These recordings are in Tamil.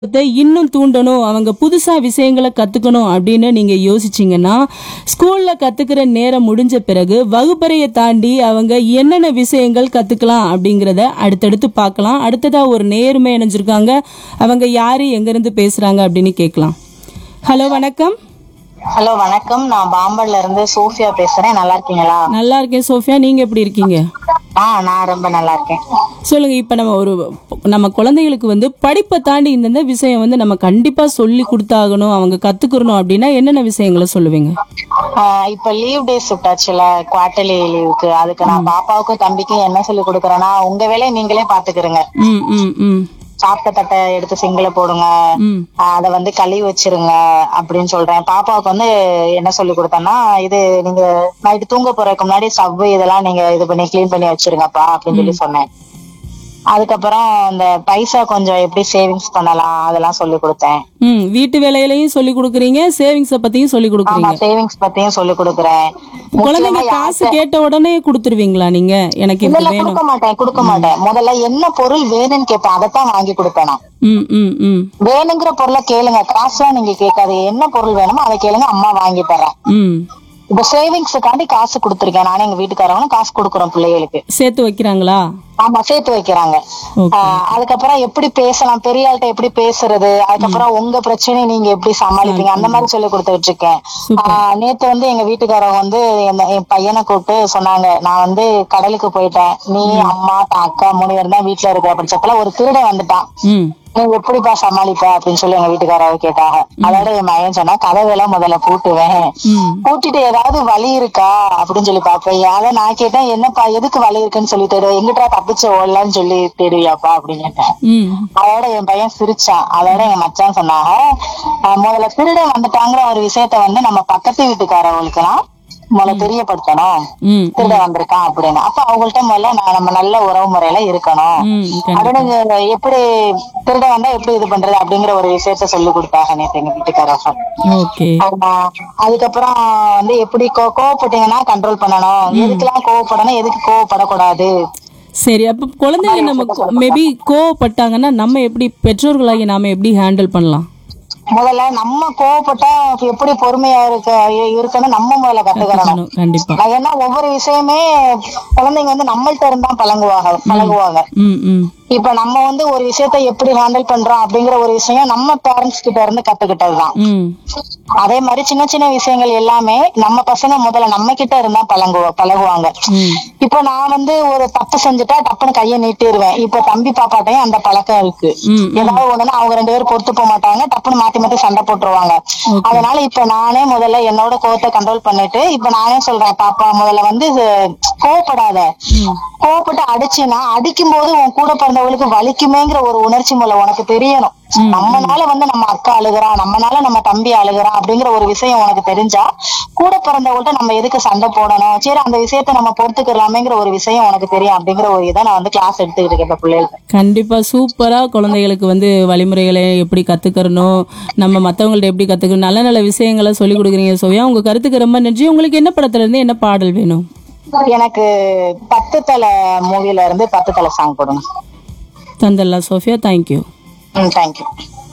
இதை இன்னும் தூண்டணும் அவங்க புதுசா விஷயங்களை கத்துக்கணும் அப்படின்னு நீங்க யோசிச்சீங்கன்னா ஸ்கூல்ல கத்துக்கிற நேரம் முடிஞ்ச பிறகு வகுப்பறையை தாண்டி அவங்க என்னென்ன விஷயங்கள் கத்துக்கலாம் அப்படிங்கறத அடுத்தடுத்து பார்க்கலாம் அடுத்ததா ஒரு நேர்மை இணைஞ்சிருக்காங்க அவங்க யாரு எங்க இருந்து பேசுறாங்க அப்படின்னு கேட்கலாம் ஹலோ வணக்கம் ஹலோ வணக்கம் நான் பாம்பன்ல இருந்து சோஃபியா பேசுறேன் நல்லா இருக்கீங்களா நல்லா இருக்கேன் சோஃபியா நீங்க எப்படி இருக்கீங்க ஆ நான் ரொம்ப நல்லா இருக்கேன் சொல்லுங்க இப்ப நம்ம ஒரு நம்ம குழந்தைகளுக்கு வந்து படிப்பை தாண்டி இந்தந்த விஷயம் வந்து நம்ம கண்டிப்பா சொல்லி கொடுத்தாகணும் அவங்க கத்துக்கணும் அப்படின்னா என்னென்ன விஷயங்களை சொல்லுவீங்க ஆ, இப்ப லீவ் டேஸ் விட்டாச்சுல குவார்டர்லி லீவுக்கு அதுக்கு நான் பாப்பாவுக்கும் தம்பிக்கும் என்ன சொல்லி கொடுக்குறேன்னா உங்க வேலையை நீங்களே பாத்துக்கிறங்க ம் ம் ம் சாப்பிட்ட தட்டை எடுத்து சிங்கில போடுங்க ம் ஆ, அதை வந்து கழுவி வச்சிருங்க அப்படின்னு சொல்றேன் பாப்பாவுக்கு வந்து என்ன சொல்லி கொடுத்தேன்னா இது நீங்க நைட்டு தூங்க போறதுக்கு முன்னாடி ஸ்டவ் இதெல்லாம் நீங்க இது பண்ணி க்ளீன் பண்ணி வச்சிருங்கப்பா அப்படின்னு சொல்லி சொன்னேன் அதுக்கப்புறம் இந்த பைசா கொஞ்சம் எப்படி சேவிங்ஸ் பண்ணலாம் அதெல்லாம் சொல்லி கொடுத்தேன் ம் வீட்டு வேலையிலையும் சொல்லி கொடுக்குறீங்க சேவிங்ஸை பத்தியும் சொல்லி ஆமா கொடுக்குறீங்க சேவிங்ஸ் பத்தியும் சொல்லி கொடுக்குறேன் குழந்தைங்க காசு கேட்ட உடனே கொடுத்துருவீங்களா நீங்க எனக்கு இல்ல இது இல்ல வேணும் கொடுக்க மாட்டேன் கொடுக்க மாட்டேன் முதல்ல என்ன பொருள் வேணும்னு கேட்பேன் அதைத்தான் வாங்கி கொடுப்பேன் நான் ம் ம் ம் வேணுங்கிற பொருளை கேளுங்க காசுலாம் நீங்க கேட்காது என்ன பொருள் வேணுமோ அதை கேளுங்க அம்மா வாங்கி தரேன் ம் இப்ப சேவிங்ஸுக்காண்டி காசு கொடுத்துருக்கேன் நானே எங்க வீட்டுக்காரவங்களும் காசு கொடுக்குறோம் பிள்ளைகளுக்கு சேர்த்து வைக்கிறாங்களா ஆமா சேர்த்து வைக்கிறாங்க ஓகே ஆஹ் அதுக்கப்புறம் எப்படி பேசலாம் பெரிய ஆள்கிட்ட எப்படி பேசுறது அதுக்கப்புறம் உங்க பிரச்சனையை நீங்க எப்படி சமாளிப்பீங்க அந்த மாதிரி சொல்லி கொடுத்துட்டு இருக்கேன் ஆஹ் நேத்து வந்து எங்க வீட்டுக்காரங்க வந்து என்ன- என் பையனை கூப்பிட்டு சொன்னாங்க நான் வந்து கடலுக்கு போயிட்டேன் நீ அம்மா தான் அக்கா மூணு பேர் தான் வீட்டுல இருக்க படிச்சப்பல ஒரு திருடன் வந்துட்டான் ம் நீ எப்படிப்பா சமாளிப்ப அப்படின்னு சொல்லி எங்க வீட்டுக்காரங்க கேட்டாங்க அதோட என் மகன் சொன்னா கதவெல்லாம் முதல்ல பூட்டுவேன் ம் பூட்டிட்டு ஏதாவது வழி இருக்கா அப்படின்னு சொல்லி பாப்பேன் அதை நான் கேட்டேன் என்னப்பா எதுக்கு வழி இருக்குன்னு சொல்லி தேடுவேன் எங்கிட்டா தப்பிச்சு ஓடலான்னு சொல்லி தேடுவியாப்பா அப்படின்னு கேட்டேன் ம் அதோட என் பையன் சிரிச்சான் அதோட எங்க மச்சான் சொன்னாங்க "அஹ் முதல்ல திருடன் வந்துட்டாங்கிற ஒரு விஷயத்த வந்து நம்ம பக்கத்து வீட்டுக்காரவங்களுக்கெல்லாம் முதல்ல தெரியப்படுத்தணும் ம் திருடன் வந்திருக்கான் அப்படின்னு அப்ப அவங்கள்ட்ட முதல்ல நான் நம்ம நல்ல உறவு முறையில இருக்கணும் ம் கண்டிப்பா அப்படின்னு எப்படி திருடன் வந்தா எப்படி இது பண்றது அப்படிங்கிற ஒரு விஷயத்த சொல்லி கொடுத்தாங்க நேத்து எங்க வீட்டுக்காரங்க ஓகே ஆமா. அதுக்கப்புறம் வந்து எப்படி கோ- கோவப்பட்டீங்கன்னா கண்ட்ரோல் பண்ணணும் எதுக்கெல்லாம் கோவப்படணும் எதுக்கு கோவப்படக்கூடாது சரி அப்ப குழந்தைங்க நம்ம மேபி கோவப்பட்டாங்கன்னா நம்ம எப்படி பெற்றோர்களாகி நாம எப்படி ஹேண்டில் பண்ணலாம் முதல்ல நம்ம கோவப்பட்டா எப்படி பொறுமையா இருக்க இருக்கணும் நம்ம முதல்ல கத்துக்கணும் கண்டிப்பா நான் ஏன்னா ஒவ்வொரு விஷயமே குழந்தைங்க வந்து நம்மள்ட்ட இருந்தா பழங்குவாங்க பழகுவாங்க ம் ம் இப்ப நம்ம வந்து ஒரு விஷயத்த எப்படி ஹேண்டில் பண்றோம் அப்படிங்கிற ஒரு விஷயம் நம்ம பேரண்ட்ஸ் கிட்ட இருந்து கத்துக்கிட்டதுதான் ம் அதே மாதிரி சின்ன சின்ன விஷயங்கள் எல்லாமே நம்ம பசங்க முதல்ல நம்ம கிட்ட இருந்தா பழங்குவ பழகுவாங்க ம் இப்போ நான் வந்து ஒரு தப்பு செஞ்சுட்டா டப்புன்னு கையை நீட்டிடுவேன் இப்போ தம்பி பாப்பாட்டையும் அந்த பழக்கம் இருக்கு ம் ஏதாவது ஒண்ணுன்னா அவங்க ரெண்டு பேரும் பொறுத்து போக மாட்டாங்க டப்புன்னு மாத்தி மாத்தி சண்டை போட்டுருவாங்க அதனால இப்ப நானே முதல்ல என்னோட கோவத்தை கண்ட்ரோல் பண்ணிட்டு இப்ப நானே சொல்றேன் பாப்பா முதல்ல வந்து இது கோவப்படாத கோவப்பட்டு அடிச்சுன்னா அடிக்கும் போது உன் கூட பிறந்தவங்களுக்கு வலிக்குமேங்கிற ஒரு உணர்ச்சி மூலம் உனக்கு தெரியணும் நம்மனால வந்து நம்ம அக்கா அழுகுறான் நம்மனால நம்ம தம்பி அழுகுறான் அப்படிங்கிற ஒரு விஷயம் உனக்கு தெரிஞ்சா கூட பிறந்தவங்கள்ட்ட நம்ம எதுக்கு சண்டை போடணும் சரி அந்த விஷயத்த நம்ம பொறுத்துக்கலாமேங்கிற ஒரு விஷயம் உனக்கு தெரியும் அப்படிங்கிற ஒரு இதை நான் வந்து கிளாஸ் எடுத்துக்கிட்டு இருக்கேன் இப்ப பிள்ளைகளுக்கு கண்டிப்பா சூப்பரா குழந்தைகளுக்கு வந்து வழிமுறைகளை எப்படி கத்துக்கிறணும் நம்ம மத்தவங்கள்ட்ட எப்படி கத்துக்கணும் நல்ல நல்ல விஷயங்களை சொல்லி கொடுக்குறீங்க சோயா உங்க கருத்துக்கு ரொம்ப நன்றி உங்களுக்கு என்ன படத்துல இருந்து என்ன பாடல் வேணும் எனக்கு பத்து தலை மூவில இருந்து பத்து தலை சாங் போடுங்க தந்தல்லா சோஃபியா தேங்க்யூ ம் தேங்க்யூ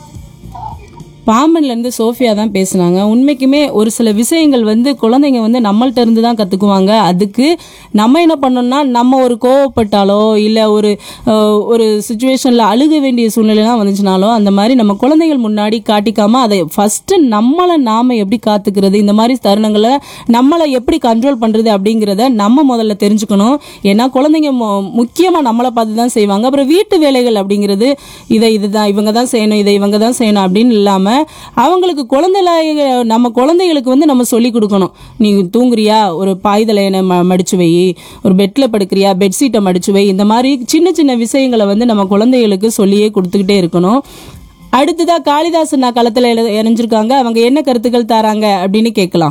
பாம்பன்ல இருந்து சோஃபியா தான் பேசுனாங்க உண்மைக்குமே ஒரு சில விஷயங்கள் வந்து குழந்தைங்க வந்து நம்மள்ட்ட இருந்து தான் கத்துக்குவாங்க அதுக்கு நம்ம என்ன பண்ணோம்னா நம்ம ஒரு கோவப்பட்டாலோ இல்ல ஒரு அஹ், ஒரு சுச்சுவேஷன்ல அழுக வேண்டிய சூழ்நிலைலாம் வந்துச்சுனாலோ அந்த மாதிரி நம்ம குழந்தைகள் முன்னாடி காட்டிக்காம அதை ஃபர்ஸ்ட் நம்மளை நாம எப்படி காத்துக்கிறது இந்த மாதிரி தருணங்களை நம்மளை எப்படி கண்ட்ரோல் பண்றது அப்படிங்கிறத நம்ம முதல்ல தெரிஞ்சுக்கணும் ஏன்னா குழந்தைங்க மு- முக்கியமா நம்மளை பார்த்து தான் செய்வாங்க அப்புறம் வீட்டு வேலைகள் அப்படிங்கிறது இதை இதுதான் இவங்க தான் செய்யணும் இதை இவங்க தான் செய்யணும் அப்படின்னு இல்லாம அவங்களுக்கு குழந்தைல நம்ம குழந்தைகளுக்கு வந்து நம்ம சொல்லி கொடுக்கணும் நீ தூங்குறியா ஒரு பாய்தலையனை ம மடிச்சு வை ஒரு பெட்ல படுக்கிறியா பெட்ஷீட்டை மடிச்சு வை இந்த மாதிரி சின்ன சின்ன விஷயங்களை வந்து நம்ம குழந்தைகளுக்கு சொல்லியே கொடுத்துக்கிட்டே இருக்கணும் அடுத்ததா காளிதாசன் நான் களத்துல எழு- இணைஞ்சிருக்காங்க அவங்க என்ன கருத்துக்கள் தராங்க அப்படின்னு கேட்கலாம்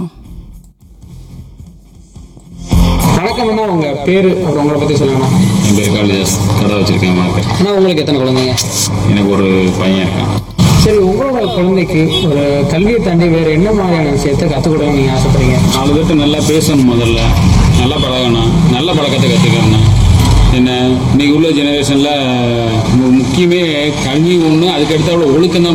வணக்கம் அண்ணா உங்க பேரு அப்புறம் உங்களை பத்தி சொல்லுங்கண்ணா என் பேர் காளிதாஸ் கடை வச்சிருக்கேன் மார்க்கெட் அண்ணா உங்களுக்கு எத்தனை குழந்தைங்க எனக்கு ஒரு பையன் இருக்கான் சரி உங்களோட குழந்தைக்கு ஒரு கல்வியை தாண்டி வேற என்ன மாதிரியான விஷயத்த கற்றுக் கொடுக்கணும்னு நீங்க ஆசைப்படுறீங்க நாலு பேர்ட்ட நல்லா பேசணும் முதல்ல நல்லா பழகணும் நல்ல பழக்கத்தை கற்றுக்கணும் என்ன இன்னைக்கு உள்ள ஜெனரேஷனில் முக்கியமே கல்வி ஒன்று அதுக்கு அடுத்த ஒழுக்கம் தான்